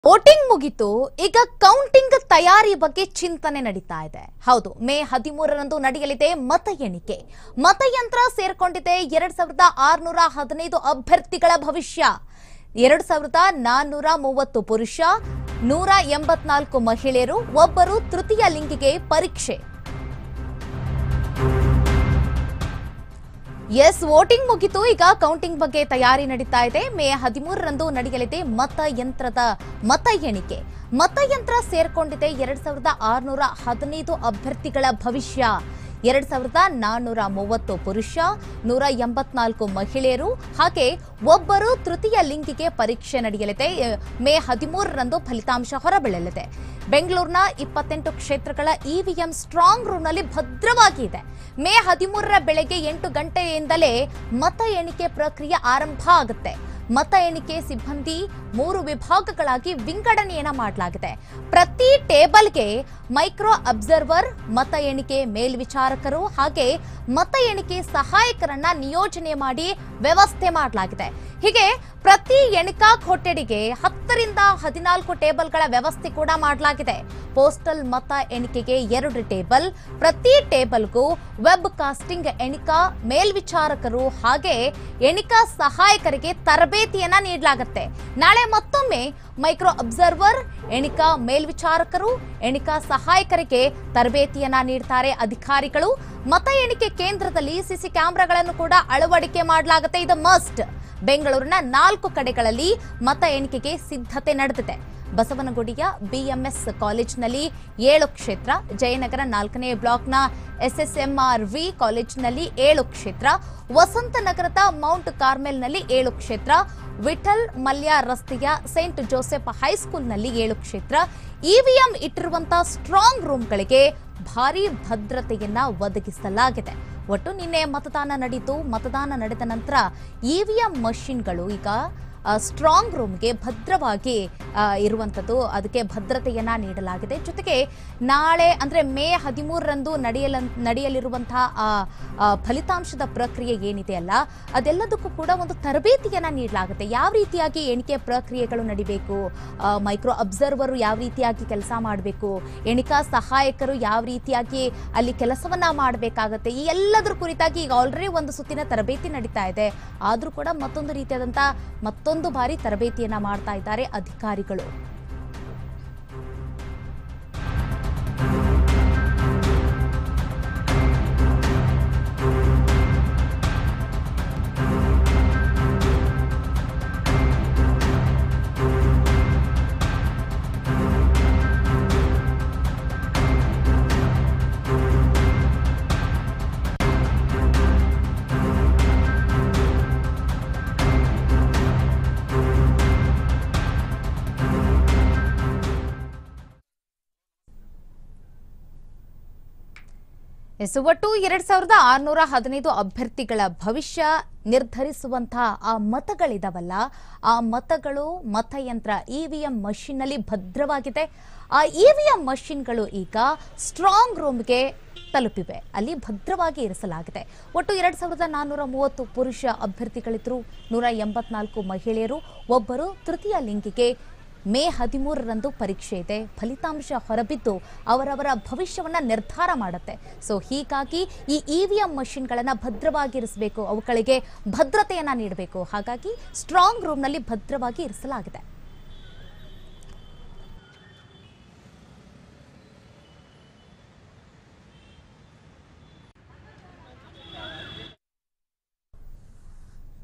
voting ಮುಗಿತು ಈಗ counting ತಯಾರಿ ಬಗ್ಗೆ ಚಿಂತನೆ ನಡೀತಾ ಇದೆ ಹೌದು ಮೇ ಹದಿಮೂರರಂದು ನಡೆಯಲಿದೆ ಮತ ಎಣಿಕೆ ಮತಯಂತ್ರ ಸೇರ್ಕೊಂಡಿದೆ ಎರಡ್ ಸಾವಿರದ ಆರುನೂರ ಹದಿನೈದು ಅಭ್ಯರ್ಥಿಗಳ ಭವಿಷ್ಯ ಎರಡ್ ಸಾವಿರದ ನಾನ್ನೂರ ಮೂವತ್ತು ಪುರುಷ ನೂರ ಎಂಬತ್ನಾಲ್ಕು ಮಹಿಳೆಯರು ಒಬ್ಬರು ತೃತೀಯ ಲಿಂಗಿಗೆ ಪರೀಕ್ಷೆ ಎಸ್ ವೋಟಿಂಗ್ ಮುಗಿತು ಈಗ ಕೌಂಟಿಂಗ್ ಬಗ್ಗೆ ತಯಾರಿ ನಡೀತಾ ಇದೆ ಮೇ ಹದಿಮೂರರಂದು ನಡೆಯಲಿದೆ ಮತಯಂತ್ರದ ಮತ ಎಣಿಕೆ ಮತಯಂತ್ರ ಸೇರ್ಕೊಂಡಿದೆ ಎರಡ್ ಸಾವಿರದ ಆರುನೂರ ಹದಿನೈದು ಅಭ್ಯರ್ಥಿಗಳ ಭವಿಷ್ಯ ಎರಡ್ ಸಾವಿರದ ನಾನ್ನೂರ ಮೂವತ್ತು ಪುರುಷ ನೂರ ಎಂಬತ್ನಾಲ್ಕು ಮಹಿಳೆಯರು ಹಾಗೆ ಒಬ್ಬರು ತೃತೀಯ ಲಿಂಗಿಗೆ ಪರೀಕ್ಷೆ ನಡೆಯಲಿದೆ ಎ, ಮೇ ಹದಿಮೂರರಂದು ಫಲಿತಾಂಶ ಹೊರಬೀಳಲಿದೆ ಬೆಂಗಳೂರಿನ ಇಪ್ಪತ್ತೆಂಟು ಕ್ಷೇತ್ರಗಳ ಇವಿಎಂ ಸ್ಟ್ರಾಂಗ್ ರೂಮ್ನಲ್ಲಿ ಭದ್ರವಾಗಿ ಇದೆ ಮೇ ಹದಿಮೂರರ ಬೆಳಗ್ಗೆ ಎಂಟು ಗಂಟೆಯಿಂದಲೇ ಮತ ಎಣಿಕೆ ಪ್ರಕ್ರಿಯೆ ಆರಂಭ ಆಗುತ್ತೆ ಮತ ಎಣಿಕೆ ಸಿಬ್ಬಂದಿ ಮೂರು ವಿಭಾಗಗಳಾಗಿ ವಿಂಗಡಣೆಯನ್ನ ಮಾಡಲಾಗಿದೆ ಪ್ರತಿ ಟೇಬಲ್ಗೆ ಮೈಕ್ರೋ ಅಬ್ಸರ್ವರ್ ಮತ ಎಣಿಕೆ ಮೇಲ್ವಿಚಾರಕರು ಹಾಗೆ ಮತ ಎಣಿಕೆ ಸಹಾಯಕರನ್ನ ನಿಯೋಜನೆ ಮಾಡಿ ವ್ಯವಸ್ಥೆ ಮಾಡಲಾಗಿದೆ ಹೀಗೆ ಪ್ರತಿ ಎಣಿಕಾ ಕೊಠಡಿಗೆ ಹತ್ತರಿಂದ ಹದಿನಾಲ್ಕು ಟೇಬಲ್ಗಳ ವ್ಯವಸ್ಥೆ ಕೂಡ ಮಾಡಲಾಗಿದೆ ಪೋಸ್ಟಲ್ ಮತ ಎಣಿಕೆಗೆ ಎರಡು ಟೇಬಲ್ ಪ್ರತಿ ಟೇಬಲ್ಗೂ ವೆಬ್ ಕಾಸ್ಟಿಂಗ್ ಎಣಿಕಾ ಮೇಲ್ವಿಚಾರಕರು ಹಾಗೆ ಎಣಿಕಾ ಸಹಾಯಕರಿಗೆ ತರಬೇತಿಯನ್ನ ನೀಡಲಾಗುತ್ತೆ ನಾಳೆ ಮತ್ತೊಮ್ಮೆ ಮೈಕ್ರೋ ಅಬ್ಸರ್ವರ್ ಎಣಿಕಾ ಮೇಲ್ವಿಚಾರಕರು ಎಣಿಕಾ ಸಹಾಯಕರಿಗೆ ತರಬೇತಿಯನ್ನ ನೀಡ್ತಾರೆ ಅಧಿಕಾರಿಗಳು ಮತ ಎಣಿಕೆ ಕೇಂದ್ರದಲ್ಲಿ ಸಿಸಿ ಕ್ಯಾಮೆರಾಗಳನ್ನು ಕೂಡ ಅಳವಡಿಕೆ ಮಾಡಲಾಗುತ್ತೆ ಇದು ಮಸ್ಟ್ ಬೆಂಗಳೂರಿನ ನಾಲ್ಕು ಕಡೆಗಳಲ್ಲಿ ಮತ ಎಣಿಕೆಗೆ ಸಿದ್ಧತೆ ನಡೆದಿದೆ ಬಸವನಗುಡಿಯ ಬಿಎಂಎಸ್ ಕಾಲೇಜಿನಲ್ಲಿ ಏಳು ಕ್ಷೇತ್ರ ಜಯನಗರ ನಾಲ್ಕನೇ ಬ್ಲಾಕ್ನ ಎಸ್ಎಸ್ಎಂಆರ್ ವಿ ಕಾಲೇಜಿನಲ್ಲಿ ಏಳು ಕ್ಷೇತ್ರ ವಸಂತನಗರದ ಮೌಂಟ್ ಕಾರ್ಮೆಲ್ನಲ್ಲಿ ಏಳು ಕ್ಷೇತ್ರ ವಿಠಲ್ ಮಲ್ಯ ರಸ್ತೆಯ ಸೈಂಟ್ ಜೋಸೆಫ್ ಹೈಸ್ಕೂಲ್ನಲ್ಲಿ ಏಳು ಕ್ಷೇತ್ರ ಇವಿಎಂ ಇಟ್ಟಿರುವಂತಹ ಸ್ಟ್ರಾಂಗ್ ರೂಮ್ಗಳಿಗೆ ಭಾರಿ ಭದ್ರತೆಯನ್ನ ಒದಗಿಸಲಾಗಿದೆ ಒಟ್ಟು ನಿನ್ನೆ ಮತದಾನ ನಡೀತು ಮತದಾನ ನಡೆದ ನಂತರ ಇವಿಎಂ ಮಷಿನ್ಗಳು ಈಗ ಆ, ಸ್ಟ್ರಾಂಗ್ ರೂಮ್ಗೆ ಭದ್ರವಾಗಿ ಆ, ಇರುವಂಥದ್ದು ಅದಕ್ಕೆ ಭದ್ರತೆಯನ್ನ ನೀಡಲಾಗಿದೆ ಜೊತೆಗೆ ನಾಳೆ ಅಂದ್ರೆ ಮೇ ಹದಿಮೂರರಂದು ನಡೆಯಲ ನಡೆಯಲಿರುವಂತಹ ಆ, ಆ, ಫಲಿತಾಂಶದ ಪ್ರಕ್ರಿಯೆ ಏನಿದೆ ಅಲ್ಲ ಅದೆಲ್ಲದಕ್ಕೂ ಕೂಡ ಒಂದು ತರಬೇತಿಯನ್ನ ನೀಡಲಾಗುತ್ತೆ ಯಾವ ರೀತಿಯಾಗಿ ಎಣಿಕೆ ಪ್ರಕ್ರಿಯೆಗಳು ನಡಿಬೇಕು ಆ, ಮೈಕ್ರೋ ಅಬ್ಸರ್ವರು ಯಾವ ರೀತಿಯಾಗಿ ಕೆಲಸ ಮಾಡಬೇಕು ಎಣಿಕಾ ಸಹಾಯಕರು ಯಾವ ರೀತಿಯಾಗಿ ಅಲ್ಲಿ ಕೆಲಸವನ್ನ ಮಾಡಬೇಕಾಗತ್ತೆ ಈ ಎಲ್ಲದರ ಕುರಿತಾಗಿ ಈಗ ಆಲ್ರೆಡಿ ಒಂದು ಸುತ್ತಿನ ತರಬೇತಿ ನಡೀತಾ ಇದೆ ಆದ್ರೂ ಕೂಡ ಮತ್ತೊಂದು ರೀತಿಯಾದಂತ ಮತ್ತೊಂದು ಬಾರಿ ತರಬೇತಿಯನ್ನ ಮಾಡ್ತಾ ಇದ್ದಾರೆ ಅಧಿಕಾರಿಗಳು ಎಸ್ ಒಟ್ಟು ಎರಡ್ ಸಾವಿರದ ಆರುನೂರ ಹದಿನೈದು ಅಭ್ಯರ್ಥಿಗಳ ಭವಿಷ್ಯ ನಿರ್ಧರಿಸುವಂತಹ ಆ ಮತಗಳಿದಾವಲ್ಲ ಆ ಮತಗಳು ಮತಯಂತ್ರ ಇವಿಎಂ ಮಷಿನ್ನಲ್ಲಿ ಭದ್ರವಾಗಿದೆ ಆ ಇವಿಎಂ ಮಷಿನ್ಗಳು ಈಗ ಸ್ಟ್ರಾಂಗ್ ರೂಮ್ಗೆ ತಲುಪಿವೆ ಅಲ್ಲಿ ಭದ್ರವಾಗಿ ಇರಿಸಲಾಗಿದೆ ಒಟ್ಟು ಎರಡ್ ಸಾವಿರದ ನಾನ್ನೂರ ಮೂವತ್ತು ಪುರುಷ ಅಭ್ಯರ್ಥಿಗಳಿದ್ರು ನೂರ ಎಂಬತ್ನಾಲ್ಕು ಮಹಿಳೆಯರು ಒಬ್ಬರು ತೃತೀಯ ಲಿಂಗಿಗೆ ಮೇ ಹದಿಮೂರರಂದು ಪರೀಕ್ಷೆ ಇದೆ ಫಲಿತಾಂಶ ಹೊರಬಿದ್ದು ಅವರವರ ಭವಿಷ್ಯವನ್ನ ನಿರ್ಧಾರ ಮಾಡುತ್ತೆ ಸೊ ಹೀಗಾಗಿ ಈ ಇವಿಎಂ ಮಷಿನ್ಗಳನ್ನು ಭದ್ರವಾಗಿ ಇರಿಸಬೇಕು ಅವುಗಳಿಗೆ ಭದ್ರತೆಯನ್ನ ನೀಡಬೇಕು ಹಾಗಾಗಿ ಸ್ಟ್ರಾಂಗ್ ರೂಮ್ನಲ್ಲಿ ಭದ್ರವಾಗಿ ಇರಿಸಲಾಗಿದೆ